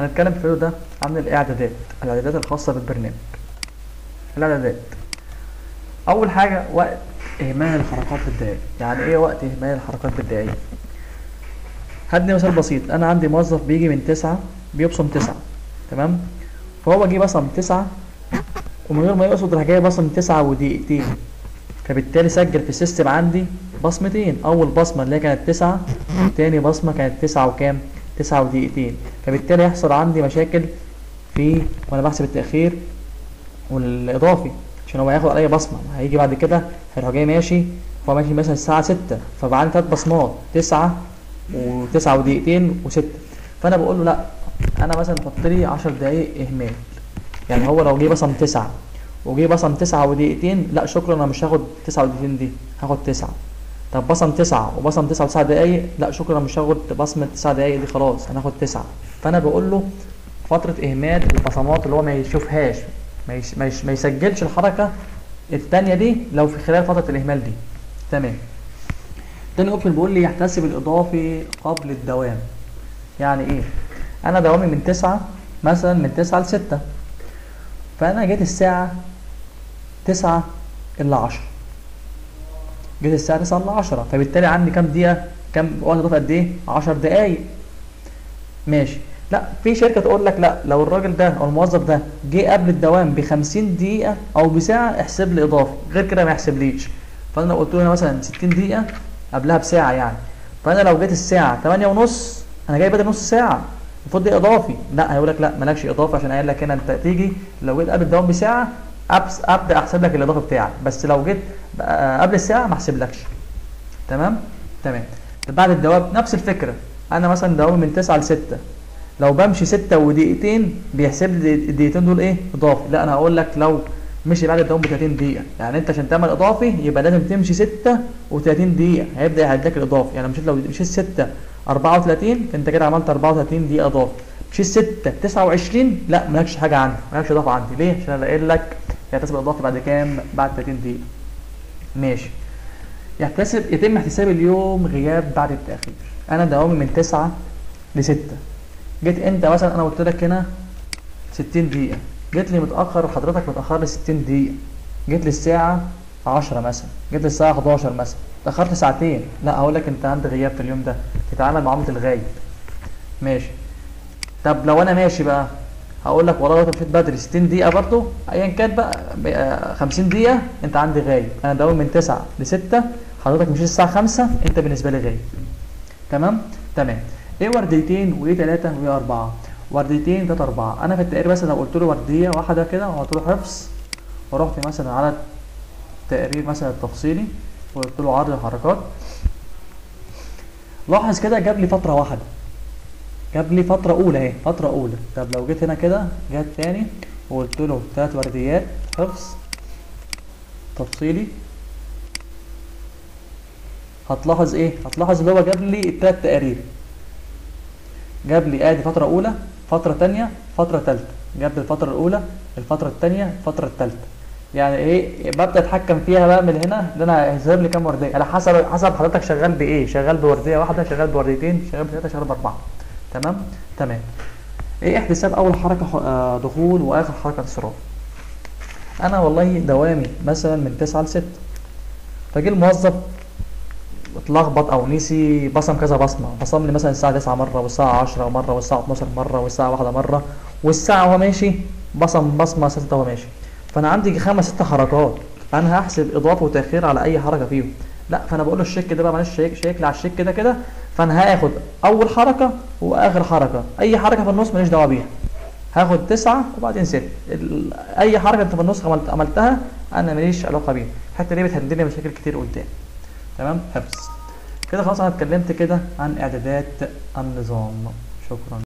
هنتكلم في الفيديو ده عن الاعدادات الاعدادات الخاصه بالبرنامج الاعدادات اول حاجه وقت اهمال الحركات بالدقائق يعني ايه وقت اهمال الحركات بالدقائق هدي مثال بسيط انا عندي موظف بيجي من تسعة بيبصم تسعة تمام فهو جه بصم تسعة ومن غير ما يقصد راح جاي بصم تسعة ودقيقتين فبالتالي سجل في السيستم عندي بصمتين اول بصمه اللي هي كانت تسعة تاني بصمه كانت تسعة وكام تسعة ودقيقتين فبالتالي يحصل عندي مشاكل في وانا بحسب التاخير والاضافي عشان هو هياخد عليا بصمه هيجي بعد كده هيروح جاي ماشي هو ماشي مثلا الساعه ستة فبقى عندي تلات بصمات تسعة وتسعة ودقيقتين وستة فانا بقول له لا انا مثلا حط لي 10 دقايق اهمال يعني هو لو جه بصم تسعة وجه بصم تسعة ودقيقتين لا شكرا انا مش هاخد تسعة ودقيقتين دي هاخد تسعة طب بصم تسعة وبصم تسعة وتسعة دقايق لا شكرا مش هاخد بصمة تسعة دقايق دي خلاص انا هاخد تسعة فانا بقول له فترة اهمال البصمات اللي هو ما يشوفهاش ما, يش... ما, يش... ما يسجلش الحركة التانية دي لو في خلال فترة الاهمال دي تمام تاني اوبشن بيقول لي يحتسب الاضافي قبل الدوام يعني ايه انا دوامي من تسعة مثلا من تسعة لستة فانا جيت الساعة تسعة الا عشرة جيت الساعة تسعة الا عشرة فبالتالي عندي كام دقيقة كام وقت اضافي قد ايه عشر دقايق ماشي لا في شركة تقول لك لا لو الراجل ده او الموظف ده جه قبل الدوام ب 50 دقيقة او بساعة احسب لي اضافي غير كده ما يحسبليش فانا لو قلت له مثلا 60 دقيقة قبلها بساعة يعني فانا لو جيت الساعة 8 ونص انا جاي بدل نص ساعة المفروض دي اضافي لا هيقول لك لا مالكش اضافي عشان قايل لك هنا انت تيجي لو جيت قبل الدوام بساعة أبس ابدا احسب لك الاضافي بتاعك بس لو جيت قبل الساعة ما احسبلكش تمام تمام بعد الدوام نفس الفكرة انا مثلا دوامي من 9 ل 6 لو بمشي ستة ودقيقتين بيحسب لي الدقيقتين دول ايه اضافي لا انا هقول لك لو مشي بعد الدوام ب 30 دقيقة يعني انت عشان تعمل اضافي يبقى لازم تمشي 6 و30 دقيقة هيبدأ يعدلك الاضافي يعني مشيت لو مشيت 6 34 فانت كده عملت 34 دقيقة اضافي مشيت 6 29 لا مالكش حاجة عندي مالكش اضافة عندي ليه؟ عشان انا قايل لك يحتسب الاضافي بعد كام؟ بعد 30 دقيقة ماشي يحتسب يتم احتساب اليوم غياب بعد التأخير انا دوامي من 9 ل 6 جيت انت مثلا انا قلت لك هنا 60 دقيقة جيت لي متأخر حضرتك متأخر لي 60 دقيقة جيت لي الساعة 10 مثلا جيت لي الساعة 11 مثلا اتأخرت ساعتين لا هقول لك انت عندك غياب في اليوم ده تتعامل معاملة الغايب ماشي طب لو انا ماشي بقى هقول لك والله انت مشيت بدري 60 دقيقة برضه ايا كان بقى 50 دقيقة انت عندي غايب انا دوام من 9 ل 6 حضرتك مشيت الساعة 5 انت بالنسبة لي غايب تمام تمام ايه ورديتين وايه ثلاثة وايه أربعة ورديتين تلاتة أربعة أنا في التقرير مثلا لو قلت له وردية واحدة كده وقلت له حفظ ورحت مثلا على التقرير مثلا التفصيلي وقلت له عرض الحركات لاحظ كده جاب لي فترة واحدة جاب لي فترة أولى أهي فترة أولى طب لو جيت هنا كده جت تاني وقلت له تلات ورديات حفظ تفصيلي هتلاحظ ايه؟ هتلاحظ اللي هو جاب لي التلات تقارير جاب لي ادي فترة أولى فترة تانية فترة تالتة جاب لي الفترة الأولى الفترة التانية الفترة التالتة يعني ايه ببدأ اتحكم فيها بقى من هنا ان انا هيظهر لي كام وردية على حسب حسب حضرتك شغال بايه شغال بوردية واحدة شغال بورديتين شغال بثلاثة شغال بأربعة تمام تمام ايه احتساب أول حركة دخول وآخر حركة انصراف أنا والله دوامي مثلا من تسعة لستة فجه الموظف اتلخبط او نسي بصم كذا بصمه بصم لي مثلا الساعه 9 مره والساعه 10 مره والساعه 12 مره والساعه 1 مره والساعه وهو ماشي بصم بصمه 6 وهو ماشي فانا عندي خمس ست حركات انا هحسب اضافه وتاخير على اي حركه فيهم لا فانا بقول له الشيك ده بقى معلش شيك شيك لي على الشيك كده كده فانا هاخد اول حركه واخر حركه اي حركه في النص ماليش دعوه بيها هاخد تسعة وبعدين ست اي حركه انت في النص عملت عملتها انا ماليش علاقه بيها الحته دي بتهندل لي مشاكل كتير قدام تمام حفظ كده خلاص انا اتكلمت كده عن اعدادات النظام شكرا